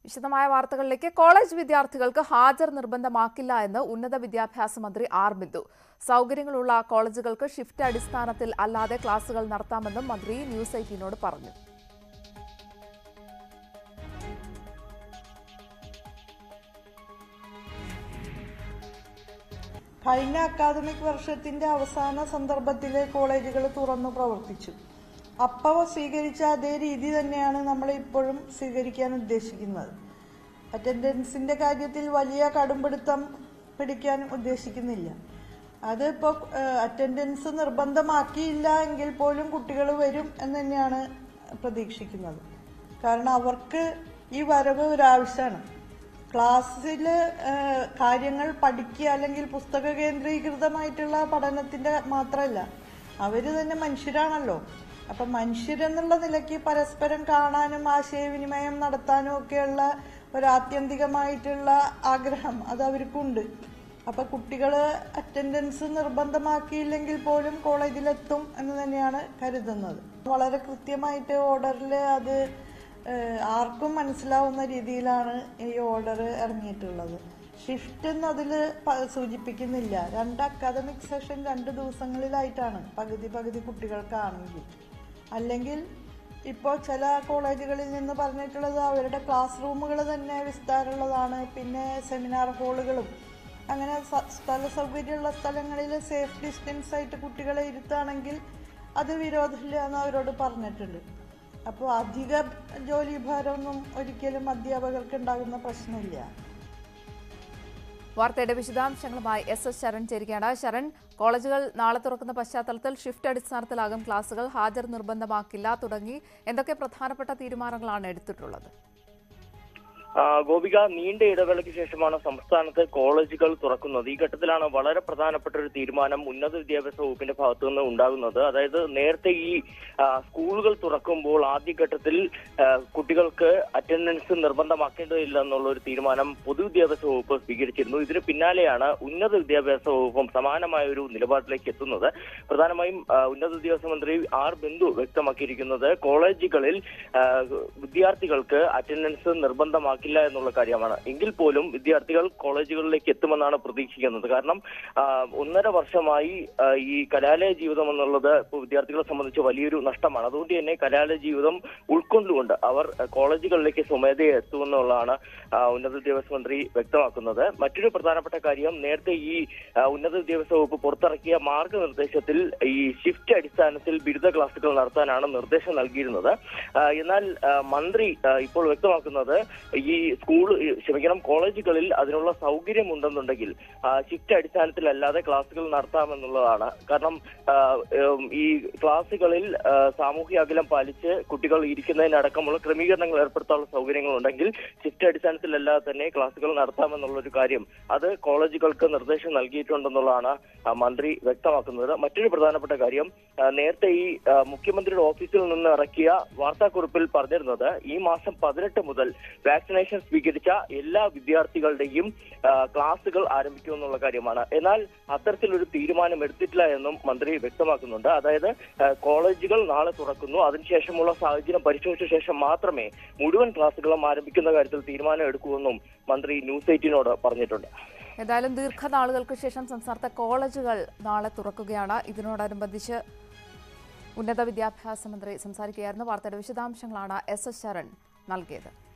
വിശദമായ വാർത്തകളിലേക്ക് കോളേജ് വിദ്യാർത്ഥികൾക്ക് ഹാജർ നിർബന്ധമാക്കില്ല എന്ന് ഉന്നത വിദ്യാഭ്യാസ മന്ത്രി ആർ ബിന്ദു സൗകര്യങ്ങളുള്ള കോളേജുകൾക്ക് ഷിഫ്റ്റ് അടിസ്ഥാനത്തിൽ അല്ലാതെ ക്ലാസുകൾ നടത്താമെന്നും മന്ത്രി ന്യൂസ് എയ്റ്റീനോട് പറഞ്ഞു കഴിഞ്ഞ അക്കാദമിക് വർഷത്തിന്റെ അവസാന സന്ദർഭത്തിൽ കോളേജുകൾ തുറന്നു പ്രവർത്തിച്ചു അപ്പവ സ്വീകരിച്ച അതേ രീതി തന്നെയാണ് നമ്മൾ ഇപ്പോഴും സ്വീകരിക്കാൻ ഉദ്ദേശിക്കുന്നത് അറ്റൻഡൻസിന്റെ കാര്യത്തിൽ വലിയ കടുംപിടുത്തം പിടിക്കാൻ ഉദ്ദേശിക്കുന്നില്ല അത് ഇപ്പോൾ അറ്റൻഡൻസ് നിർബന്ധമാക്കിയില്ല എങ്കിൽ പോലും കുട്ടികൾ വരും എന്ന് തന്നെയാണ് പ്രതീക്ഷിക്കുന്നത് കാരണം അവർക്ക് ഈ വരവ് ഒരാവശ്യമാണ് ക്ലാസ്സിൽ കാര്യങ്ങൾ പഠിക്കുക അല്ലെങ്കിൽ പുസ്തക കേന്ദ്രീകൃതമായിട്ടുള്ള പഠനത്തിന്റെ മാത്രമല്ല അവര് തന്നെ മനുഷ്യരാണല്ലോ അപ്പം മനുഷ്യരെന്നുള്ള നിലയ്ക്ക് പരസ്പരം കാണാനും ആശയവിനിമയം നടത്താനും ഒക്കെയുള്ള ഒരു ആത്യന്തികമായിട്ടുള്ള ആഗ്രഹം അത് അവർക്കുണ്ട് അപ്പൊ കുട്ടികൾ അറ്റൻഡൻസ് നിർബന്ധമാക്കിയില്ലെങ്കിൽ പോലും കോളേജിലെത്തും എന്ന് തന്നെയാണ് കരുതുന്നത് വളരെ കൃത്യമായിട്ട് ഓർഡറിൽ അത് ഏഹ് ആർക്കും മനസ്സിലാവുന്ന രീതിയിലാണ് ഈ ഓർഡർ ഇറങ്ങിയിട്ടുള്ളത് ഷിഫ്റ്റ് എന്ന് അതിൽ സൂചിപ്പിക്കുന്നില്ല രണ്ട് അക്കാദമിക് സെഷൻ രണ്ട് ദിവസങ്ങളിലായിട്ടാണ് പകുതി പകുതി കുട്ടികൾക്കാണെങ്കിൽ അല്ലെങ്കിൽ ഇപ്പോൾ ചില കോളേജുകളിൽ നിന്ന് പറഞ്ഞിട്ടുള്ളത് അവരുടെ ക്ലാസ് റൂമുകൾ തന്നെ വിസ്താരമുള്ളതാണ് പിന്നെ സെമിനാർ ഹാളുകളും അങ്ങനെ സ- സ്ഥല സൗകര്യമുള്ള സ്ഥലങ്ങളിൽ സേഫ് ഡിസ്റ്റൻസ് ആയിട്ട് കുട്ടികളെ ഇരുത്താണെങ്കിൽ അത് വിരോധമില്ല എന്ന് അവരോട് പറഞ്ഞിട്ടുണ്ട് അപ്പോൾ അധിക ജോലി ഭാരമൊന്നും ഒരിക്കലും അധ്യാപകർക്ക് ഉണ്ടാകുന്ന പ്രശ്നമില്ല വാർത്തയുടെ വിശദാംശങ്ങളുമായി എസ് എസ് ശരൺ ചേരുകയാണ് ശരൺ കോളേജുകൾ നാളെ തുറക്കുന്ന പശ്ചാത്തലത്തിൽ ഷിഫ്റ്റ് അടിസ്ഥാനത്തിലാകും ക്ലാസുകൾ ഹാജർ നിർബന്ധമാക്കില്ല തുടങ്ങി എന്തൊക്കെ പ്രധാനപ്പെട്ട തീരുമാനങ്ങളാണ് എടുത്തിട്ടുള്ളത് ആ, ഗോപിക നീണ്ട ഇടവേളയ്ക്ക് ശേഷമാണ് സംസ്ഥാനത്ത് കോളേജുകൾ തുറക്കുന്നത് ഈ ഘട്ടത്തിലാണ് വളരെ പ്രധാനപ്പെട്ട ഒരു തീരുമാനം ഉന്നത വിദ്യാഭ്യാസ വകുപ്പിന്റെ ഭാഗത്തു നിന്ന് ഉണ്ടാകുന്നത് അതായത് നേരത്തെ ഈ ആ, സ്കൂളുകൾ തുറക്കുമ്പോൾ ആദ്യഘട്ടത്തിൽ ആ, കുട്ടികൾക്ക് അറ്റൻഡൻസ് നിർബന്ധമാക്കേണ്ടതില്ല എന്നുള്ള ഒരു തീരുമാനം പൊതുവിദ്യാഭ്യാസ വകുപ്പ് സ്വീകരിച്ചിരുന്നു ഇതിന് പിന്നാലെയാണ് ഉന്നത വിദ്യാഭ്യാസ വകുപ്പും സമാനമായ ഒരു നിലപാടിലേക്ക് എത്തുന്നത് പ്രധാനമായും ആ, ഉന്നത വിദ്യാഭ്യാസ മന്ത്രി ആർ ബിന്ദു വ്യക്തമാക്കിയിരിക്കുന്നത് കോളേജുകളിൽ ആ, വിദ്യാർത്ഥികൾക്ക് അറ്റൻഡൻസ് നിർബന്ധമാക്കില്ല എന്നുള്ള കാര്യമാണ് എങ്കിൽ പോലും വിദ്യാർത്ഥികൾ കോളേജുകളിലേക്ക് എത്തുമെന്നാണ് പ്രതീക്ഷിക്കുന്നത് കാരണം ആ, ഒന്നര വർഷമായി ആ, ഈ കലാലയ ജീവിതം എന്നുള്ളത് ഇപ്പോൾ വിദ്യാർത്ഥികളെ സംബന്ധിച്ച് വലിയൊരു നഷ്ടമാണ് അതുകൊണ്ട് തന്നെ കലാലയ ജീവിതം ഉൾക്കൊണ്ടുകൊണ്ട് അവർ ആ, കോളേജുകളിലേക്ക് സ്വമേധയെ എത്തുമെന്നുള്ളതാണ് ആ, ഉന്നത വിദ്യാഭ്യാസ മന്ത്രി വ്യക്തമാക്കുന്നത് മറ്റൊരു പ്രധാനപ്പെട്ട കാര്യം നേരത്തെ ഈ ആ, ഉന്നത വിദ്യാഭ്യാസ വകുപ്പ് പുറത്തിറക്കിയ മാർഗനിർദ്ദേശത്തിൽ ഈ ഷിഫ്റ്റ് അടിസ്ഥാനത്തിൽ ബിരുദ ക്ലാസുകൾ നടത്താനാണ് നിർദ്ദേശം നൽകിയിരുന്നത് ആ, എന്നാൽ ആ, മന്ത്രി ആ, ഇപ്പോൾ വ്യക്തമാക്കുന്നത് ഈ സ്കൂൾ ഈ, ക്ഷമിക്കണം കോളേജുകളിൽ അതിനുള്ള സൗകര്യം ഉണ്ടെന്നുണ്ടെങ്കിൽ ആ, ഷിഫ്റ്റ് അടിസ്ഥാനത്തിലല്ലാതെ ക്ലാസുകൾ നടത്താമെന്നുള്ളതാണ് കാരണം ആ, ഉം, ഈ ക്ലാസുകളിൽ ആ, സാമൂഹ്യ അകലം പാലിച്ച് കുട്ടികൾ ഇരിക്കുന്നതിനടക്കമുള്ള ക്രമീകരണങ്ങൾ ഏർപ്പെടുത്താനുള്ള സൗകര്യങ്ങൾ ഉണ്ടെങ്കിൽ ഷിഫ്റ്റ് അടിസ്ഥാനത്തിലല്ലാതെ തന്നെ ക്ലാസുകൾ നടത്താമെന്നുള്ള ഒരു കാര്യം അത് കോളേജുകൾക്ക് നിർദ്ദേശം നൽകിയിട്ടുണ്ടെന്നുള്ളതാണ് ആ, മന്ത്രി വ്യക്തമാക്കുന്നത് മറ്റൊരു പ്രധാനപ്പെട്ട കാര്യം ആ, നേരത്തെ ഈ ആ, മുഖ്യമന്ത്രിയുടെ ഓഫീസിൽ നിന്ന് ഇറക്കിയ വാർത്താക്കുറിപ്പിൽ പറഞ്ഞിരുന്നത് ഈ മാസം പതിനെട്ട് മുതൽ വാക്സിനേഷൻ സ്വീകരിച്ച എല്ലാ വിദ്യാർത്ഥികളുടെയും ആ, ക്ലാസുകൾ ആരംഭിക്കുമെന്നുള്ള കാര്യമാണ് എന്നാൽ അത്തരത്തിലൊരു തീരുമാനം എടുത്തിട്ടില്ല എന്നും മന്ത്രി വ്യക്തമാക്കുന്നുണ്ട് അതായത് ആ, കോളേജുകൾ നാളെ തുറക്കുന്നു അതിനുശേഷമുള്ള സാഹചര്യം പരിശോധിച്ച ശേഷം മാത്രമേ മുഴുവൻ ക്ലാസുകളും ആരംഭിക്കുന്ന കാര്യത്തിൽ തീരുമാനം എടുക്കൂവെന്നും മന്ത്രി ന്യൂസ് എയ്റ്റീനോട് പറഞ്ഞിട്ടുണ്ട് ഏതായാലും ദീർഘനാളുകൾക്ക് ശേഷം സംസ്ഥാനത്തെ കോളേജുകൾ നാളെ തുറക്കുകയാണ് ഇതിനോടനുബന്ധിച്ച് ഉന്നത വിദ്യാഭ്യാസ മന്ത്രി സംസാരിക്കുകയായിരുന്നു വാർത്തയുടെ വിശദാംശങ്ങളാണ് എസ് എസ് ശരൺ നൽകിയത്